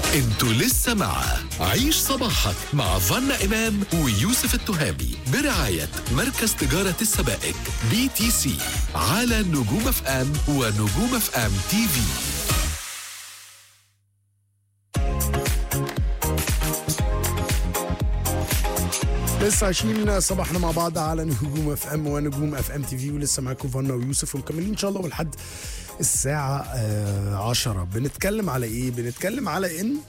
انتوا لسه مع عيش صباحك مع فنا إمام ويوسف التهامي برعاية مركز تجارة السبائك بي تي سي على نجوم اف ام ونجوم اف ام تي في لسه عايشين صباحنا مع بعض على نجوم اف ام ونجوم اف ام تي في ولسه معاكم فانا ويوسف ومكملين ان شاء الله لحد الساعة آه عشرة بنتكلم على ايه؟ بنتكلم على ان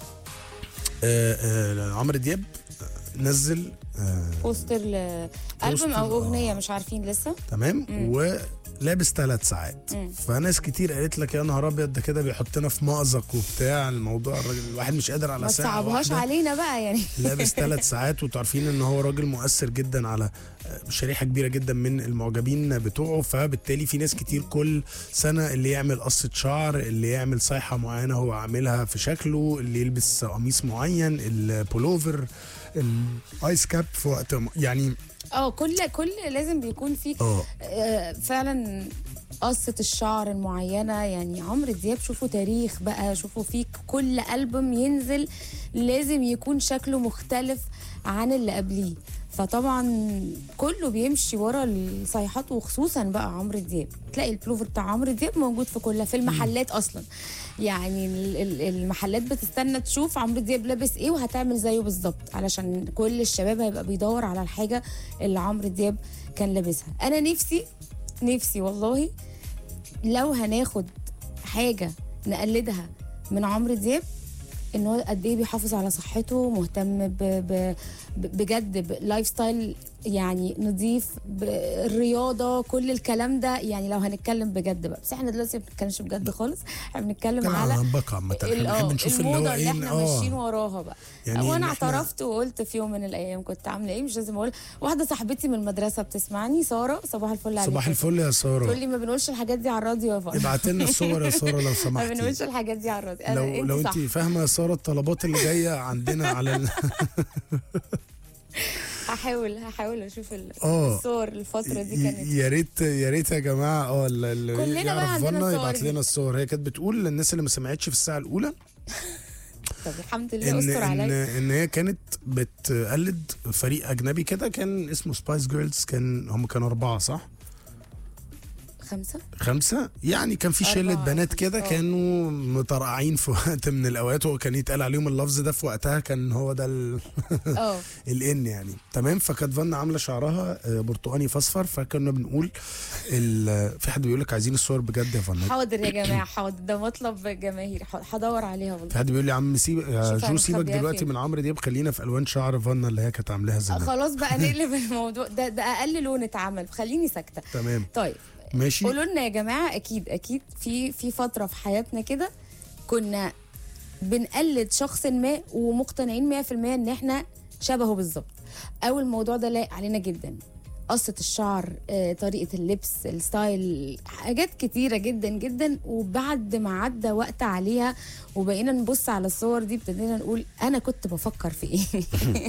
آه آه عمرو دياب نزل آه بوستر لألبوم بوستر، او آه. اغنيه مش عارفين لسه تمام ولابس ثلاث ساعات فناس كتير قالت لك يا نهار ابيض ده كده بيحطنا في مأزق وبتاع الموضوع الراجل الواحد مش قادر على ما ساعة تصعبهاش واحدة. علينا بقى يعني لابس ثلاث ساعات وانتوا عارفين ان هو راجل مؤثر جدا على شريحه كبيره جدا من المعجبين بتوعه فبالتالي في ناس كتير كل سنه اللي يعمل قصه شعر اللي يعمل صيحه معينه هو عاملها في شكله اللي يلبس قميص معين البولوفر الايس كاب في وقت م- يعني اه كل كل لازم بيكون في اه آه، فعلا قصة الشعر المعينة يعني عمرو دياب شوفوا تاريخ بقى شوفوا فيك كل ألبوم ينزل لازم يكون شكله مختلف عن اللي قبليه فطبعا كله بيمشي ورا الصيحات وخصوصا بقى عمرو دياب تلاقي البلوفر بتاع عمرو دياب موجود في كلها في المحلات اصلا يعني ال- ال- المحلات بتستنى تشوف عمرو دياب لابس ايه وهتعمل زيه بالظبط علشان كل الشباب هيبقى بيدور على الحاجه اللي عمرو دياب كان لابسها انا نفسي نفسي والله لو هناخد حاجه نقلدها من عمرو دياب ان هو قد ايه بيحافظ على صحته مهتم ب ب ب- بجد بلايف ستايل يعني نظيف بالرياضه كل الكلام ده يعني لو هنتكلم بجد بقى بس احنا دلوقتي ما بنتكلمش بجد خالص احنا بنتكلم كان على على بقى عامه احنا ال- بنحب آه، نشوف اللي هو الموضه اللي ايه احنا اه ماشيين وراها بقى يعني يعني وانا إن إحنا- اعترفت وقلت في يوم من الايام كنت عامله ايه مش لازم اقول واحده صاحبتي من المدرسه بتسمعني ساره صباح الفل عليك صباح الفل يا تقول ساره لي ما بنقولش الحاجات دي على الراديو يا فندم ابعت لنا الصور يا ساره لو ما سمحتي بنقولش الحاجات دي على الراديو أنا لو لو صح. انت فاهمه يا ساره الطلبات اللي جايه عندنا على ال... هحاول هحاول اشوف ال- آه. الصور الفتره دي كانت يا ريت يا ريت يا جماعه اه ال- اللي كلنا بقى يعرف عندنا فنا الصور يبعت دي. لنا الصور هي كانت بتقول للناس اللي ما سمعتش في الساعه الاولى طب الحمد لله ان استر ان عليا ان هي كانت بتقلد فريق اجنبي كده كان اسمه سبايس جيرلز كان هم كانوا اربعه صح؟ خمسه خمسه يعني كان في أربعة شله أو بنات خمسة، كده آه. كانوا مترقعين في وقت من الاوقات وكان يتقال عليهم اللفظ ده في وقتها كان هو ده ال... اه الان يعني تمام فكانت فانا عامله شعرها آه، برتقاني فاصفر فكنا بنقول ال... في حد بيقول لك عايزين الصور بجد يا فنان حاضر يا جماعه حاضر ده مطلب جماهيري حاضر، هدور عليها في والله حد بيقول لي يا عم سيب يا شوف أنا جو سيبك مخبيها دلوقتي فين. من عمرو دياب خلينا في الوان شعر فانا اللي هي كانت عاملاها زمان خلاص بقى نقلب الموضوع ده ده اقل لون اتعمل خليني ساكته تمام طيب ماشي قولوا لنا يا جماعه اكيد اكيد في في فتره في حياتنا كده كنا بنقلد شخص ما ومقتنعين 100% ان احنا شبهه بالظبط او الموضوع ده لايق علينا جدا قصة الشعر آه، طريقة اللبس الستايل حاجات كتيرة جدا جدا وبعد ما عدى وقت عليها وبقينا نبص على الصور دي ابتدينا نقول أنا كنت بفكر في إيه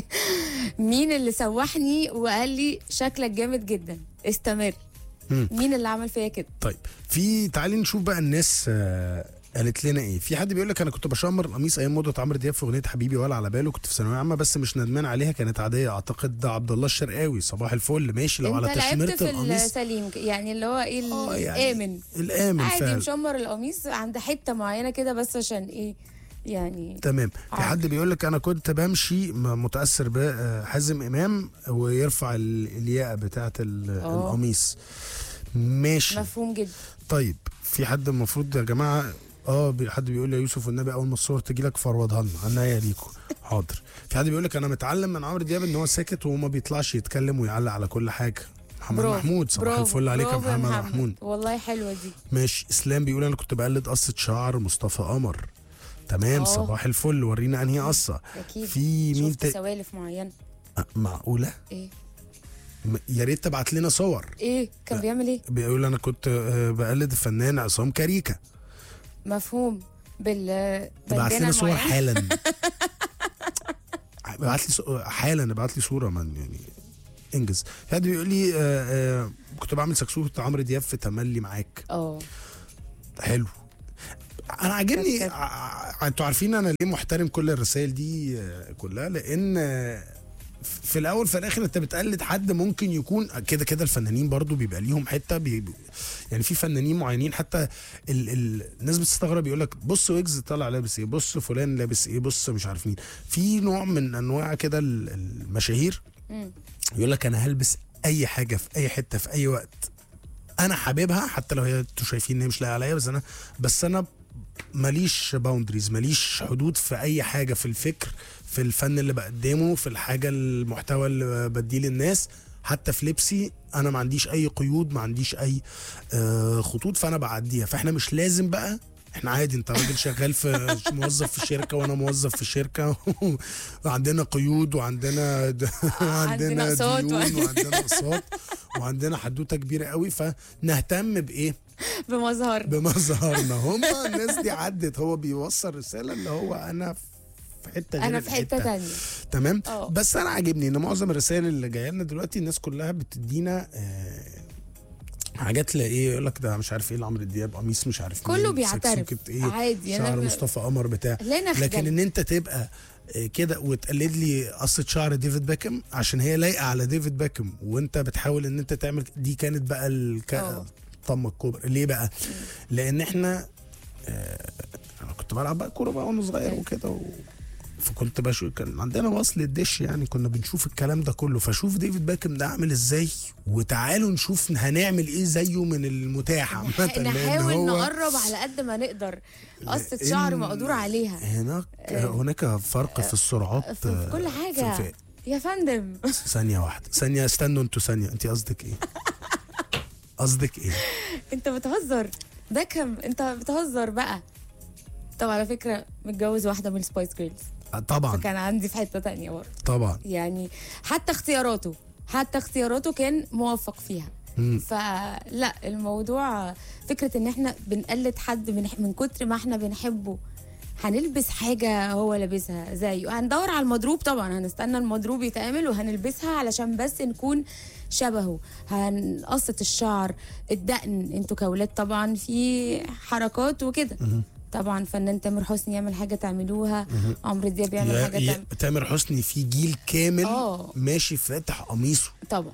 مين اللي سوحني وقال لي شكلك جامد جدا استمر مين اللي عمل فيا كده طيب في تعالي نشوف بقى الناس آه، قالت لنا ايه في حد بيقول لك انا كنت بشمر القميص ايام موضه عمرو دياب في اغنيه حبيبي ولا على باله كنت في ثانويه عامه بس مش ندمان عليها كانت عاديه اعتقد ده عبد الله الشرقاوي صباح الفل ماشي لو على انت تشميره لعبت في القميص السليم يعني اللي هو ايه آه، يعني الامن الامن عادي فعلا مشمر القميص عند حته معينه كده بس عشان ايه يعني تمام في عادي. حد بيقول لك انا كنت بمشي م- متاثر بحازم امام ويرفع ال- الياقه بتاعه ال- آه. القميص ماشي مفهوم جدا طيب في حد المفروض يا جماعه اه بي- حد بيقول لي يا يوسف والنبي اول ما الصور تجي لك فروضها لنا عناية ليكم حاضر في حد بيقول لك انا متعلم من عمرو دياب ان هو ساكت وما بيطلعش يتكلم ويعلق على كل حاجه محمد برافو. محمود صباح برافو. الفل عليك يا برافو محمد محمود والله حلوه دي ماشي اسلام بيقول انا كنت بقلد قصه شعر مصطفى قمر تمام آه. صباح الفل ورينا انهي قصه اكيد في مين شفت تا... سوالف معينه أه، معقوله ايه م- يا ريت تبعت لنا صور ايه كان بيعمل ايه بيقول انا كنت آه، بقلد الفنان عصام كاريكا مفهوم بال تبعت بالبنة لنا صور المعينة. حالا ابعت لي صو- حالا ابعت لي صوره من يعني انجز في حد بيقول لي آه، آه، كنت بعمل سكسوكه عمرو دياب في تملي معاك اه حلو انا عاجبني كانت- ع- انتوا عارفين انا ليه محترم كل الرسائل دي آه، كلها لان آه، في الاول في الاخر انت بتقلد حد ممكن يكون كده كده الفنانين برضو بيبقى ليهم حته بي بي- يعني في فنانين معينين حتى ال ال الناس بتستغرب يقول لك بص ويجز طالع لابس ايه بص فلان لابس ايه بص مش عارف مين في نوع من انواع كده ال- المشاهير مم. يقول لك انا هلبس اي حاجه في اي حته في اي وقت انا حاببها حتى لو هي انتوا شايفين ان هي مش لاقيه عليا بس انا بس انا ماليش باوندريز ماليش حدود في اي حاجه في الفكر في الفن اللي بقدمه في الحاجه المحتوى اللي بديه للناس حتى في لبسي انا ما عنديش اي قيود ما عنديش اي آه، خطوط فانا بعديها فاحنا مش لازم بقى احنا عادي انت راجل شغال في موظف في شركه وانا موظف في شركه وعندنا قيود وعندنا د- وعندنا أقساط ديون وعندنا- وعندنا اقساط وعندنا حدوته كبيره قوي فنهتم بايه بمظهر بمظهرنا هم الناس دي عدت هو بيوصل رساله اللي هو انا في حته غير انا في حته الحتة. تانية تمام اه. بس انا عاجبني ان معظم الرسائل اللي جايه لنا دلوقتي الناس كلها بتدينا آه، حاجات لايه يقول لك ده مش عارف ايه لعمرو دياب قميص مش عارف كله مين، بيعترف. سكسوكة ايه عادي، أنا شعر ب- مصطفى قمر بتاع لا نخجل. لكن ان انت تبقى آه، كده وتقلد لي قصه شعر ديفيد باكم عشان هي لايقه على ديفيد باكم وانت بتحاول ان انت تعمل دي كانت بقى الك... اه. الطمه الكبرى ليه بقى؟ لان احنا آه، انا كنت بلعب بقى كوره بقى وانا صغير ايه. وكده و... فكنت بشوف كان عندنا وصل الدش يعني كنا بنشوف الكلام ده كله فشوف ديفيد باكم ده عامل ازاي وتعالوا نشوف هنعمل ايه زيه من المتاح عامه لأن نحاول هو نقرب على قد ما نقدر قصة شعر لأن مقدور عليها هناك هناك فرق في السرعات في في كل حاجة في- يا فندم ثانيه واحده ثانيه استنوا انتوا ثانيه انت قصدك ايه قصدك ايه انت بتهزر بكم انت بتهزر بقى طب على فكرة متجوز واحدة من السبايس جيرلز آه، طبعا فكان عندي في حتة تانية برضه طبعا يعني حتى اختياراته حتى اختياراته كان موفق فيها مم. فلا الموضوع فكرة ان احنا بنقلد حد من, من كتر ما احنا بنحبه هنلبس حاجة هو لابسها زيه هندور على المضروب طبعا هنستنى المضروب يتعمل وهنلبسها علشان بس نكون شبهه هنقصة الشعر الدقن انتوا كولاد طبعا في حركات وكده طبعا فنان تامر حسني يعمل حاجة تعملوها عمرو دياب يعمل يا- حاجة يا- تعمل تامر حسني في جيل كامل آه. ماشي فاتح قميصه طبعا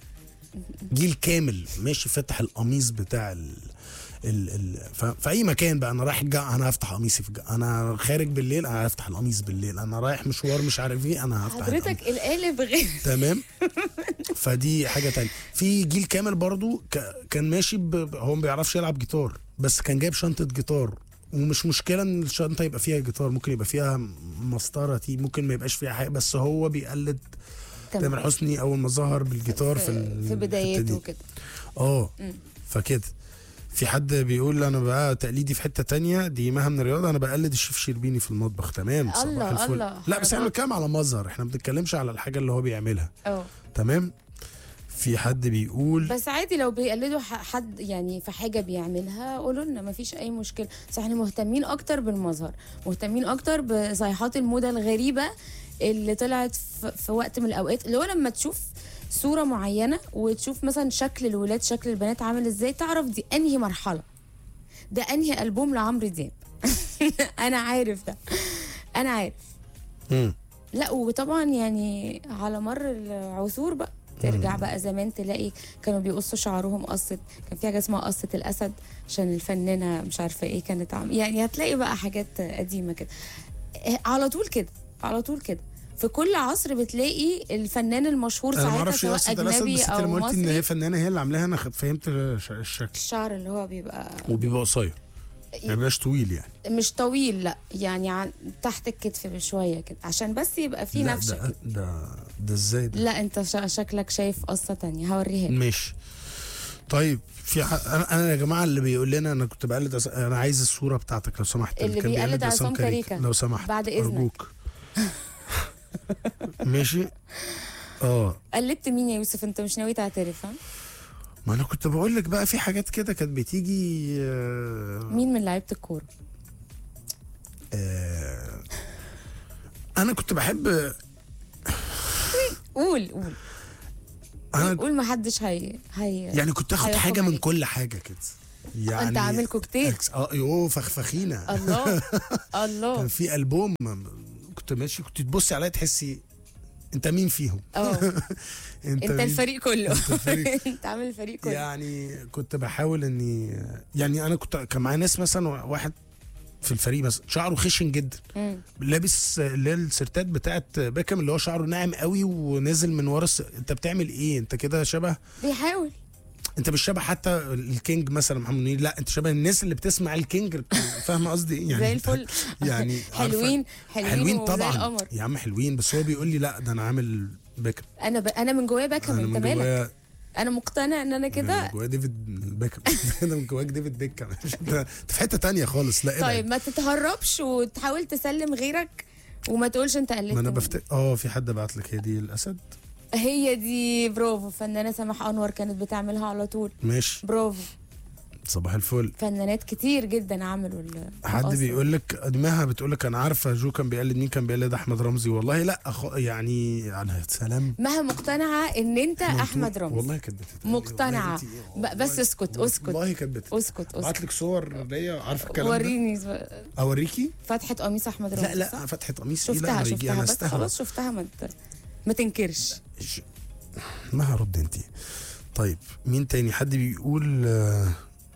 جيل كامل ماشي فاتح القميص بتاع ال ال ال ف- في اي مكان بقى انا رايح الجامعه انا هفتح قميصي في الجامعه انا خارج بالليل انا هفتح القميص بالليل انا رايح مشوار مش عارف ايه انا هفتح القميص. حضرتك القالب غير تمام فدي حاجه تانية في جيل كامل برضو ك- كان ماشي ب... ب- هو ما بيعرفش يلعب جيتار بس كان جايب شنطه جيتار ومش مشكله ان الشنطه يبقى فيها جيتار ممكن يبقى فيها مسطره تي ممكن ما يبقاش فيها حاجه بس هو بيقلد تامر حسني اول ما ظهر بالجيتار في ال- في الحتة بداياته دي. وكده اه فكده في حد بيقول انا بقى تقليدي في حته تانية دي مها من الرياضه انا بقلد الشيف شربيني في المطبخ تمام صباح الله، الفل الله، لا بس احنا حركات. بنتكلم على مظهر احنا ما بنتكلمش على الحاجه اللي هو بيعملها اه تمام في حد بيقول بس عادي لو بيقلدوا ح- حد يعني في حاجه بيعملها قولوا لنا مفيش اي مشكله بس احنا مهتمين اكتر بالمظهر مهتمين اكتر بصيحات الموضه الغريبه اللي طلعت في, في وقت من الاوقات اللي هو لما تشوف صوره معينه وتشوف مثلا شكل الولاد شكل البنات عامل ازاي تعرف دي انهي مرحله ده انهي البوم لعمرو دياب انا عارف ده انا عارف مم. لا وطبعا يعني على مر العصور بقى ترجع بقى زمان تلاقي كانوا بيقصوا شعرهم قصة كان في حاجة اسمها قصة الأسد عشان الفنانة مش عارفة ايه كانت عم يعني هتلاقي بقى حاجات قديمة كده إيه، على طول كده على طول كده في كل عصر بتلاقي الفنان المشهور انا ما ساعتها اعرفش ايه سواء قصه الاسد أجنبي بس انت أو لما قلت ان مصري هي فنانه هي اللي عاملاها انا خ- فهمت الش- الشكل الشعر اللي هو بيبقى وبيبقى قصير يعني بلاش طويل يعني مش طويل لا يعني عن تحت الكتف بشوية كده عشان بس يبقى في لا، نفشة ده ده ده ازاي ده لا انت شا- شكلك شايف قصة تانية هوريها لك. ماشي طيب في ح... انا انا يا جماعه اللي بيقول لنا انا كنت بقلد أس... انا عايز الصوره بتاعتك لو سمحت اللي كان بيقلد عصام كاريكا. لو سمحت بعد إذنك. ارجوك ماشي اه قلدت مين يا يوسف انت مش ناوي تعترف ها ما انا كنت بقول لك بقى في حاجات كده كانت بتيجي آه... مين من لعيبه الكوره آه... انا كنت بحب قول قول انا قول ما حدش هي هي يعني كنت اخد هيحكم حاجه من عليك. كل حاجه كده يعني انت عامل كوكتيل أكس- اه يوه فخفخينه الله كان الله في البوم كنت ماشي كنت تبصي عليا تحسي انت مين فيهم اه انت مين؟ الفريق كله أنت الفريق. انت عامل الفريق كله يعني كنت بحاول اني يعني انا كنت كان معايا ناس مثلا واحد في الفريق مثلا شعره خشن جدا مم. لابس اللي هي السيرتات بتاعت باكم اللي هو شعره ناعم قوي ونازل من ورا الس... انت بتعمل ايه انت كده شبه بيحاول انت مش شبه حتى الكينج مثلا محمد منير لا انت شبه الناس اللي بتسمع الكينج فاهمه قصدي ايه يعني زي انت- الفل يعني عارفة- حلوين حلوين, حلوين وزي طبعا القمر يا عم حلوين بس هو بيقول لي لا ده انا عامل باكم انا ب... انا من جوايا باكم انا انت من مالك جوايا انا مقتنع ان انا من كده جوايا ديفيد باكم انا من جواك ديفيد بيكم انت أنت في حته تانية خالص لا ابعد. طيب ما تتهربش وتحاول تسلم غيرك وما تقولش انت قلت ما انا بفت اه في حد بعت لك هي دي الاسد هي دي برافو فنانه سماح انور كانت بتعملها على طول ماشي برافو صباح الفل فنانات كتير جدا عملوا ال- حد القصر. بيقول لك ادمها بتقول لك انا عارفه جو كان بيقلد مين كان بيقلد احمد رمزي والله لا أخ... يعني يعني سلام مها مقتنعه ان انت احمد رمزي والله كانت بتتقال. مقتنعة. والله بنتي- ب- بس اسكت اسكت والله كانت بتتقال. اسكت ابعت اسكت لك صور ليا عارفه الكلام ده وريني اوريكي فتحه قميص احمد رمزي لا لا صح؟ فتحه قميص إيه؟ لا شفتها أنا يجي- شفتها انا بس استهوى خلاص شفتها ما ت- ما تنكرش ش- ما هرد انت طيب مين تاني حد بيقول آه،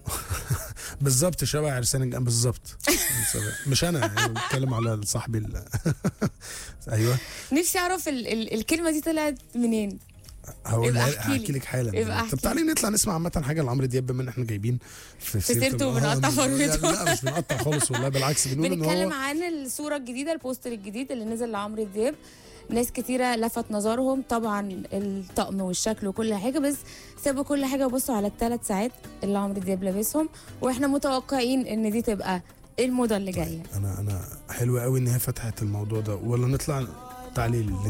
بالظبط شبه عرسان الجامع بالظبط مش انا يعني بتكلم على صاحبي ال- ايوه نفسي اعرف ال ال الكلمه دي طلعت منين هقول يبقى لك- احكي لي. هحكي لك حالا يبقى طب احكي تعالي نطلع نسمع عامه حاجه لعمرو دياب بما ان احنا جايبين في, في سيرته آه، وبنقطع لا- فرمته. لا مش بنقطع خالص والله بالعكس بنقول ان بنتكلم هو عن الصوره الجديده البوستر الجديد اللي نزل لعمرو دياب ناس كتيرة لفت نظرهم طبعا الطقم والشكل وكل حاجة بس سابوا كل حاجة وبصوا على الثلاث ساعات اللي عمرو دياب لابسهم واحنا متوقعين ان دي تبقى الموضة اللي جاية انا انا حلوه قوي ان هي فتحت الموضوع ده ولا نطلع تعالي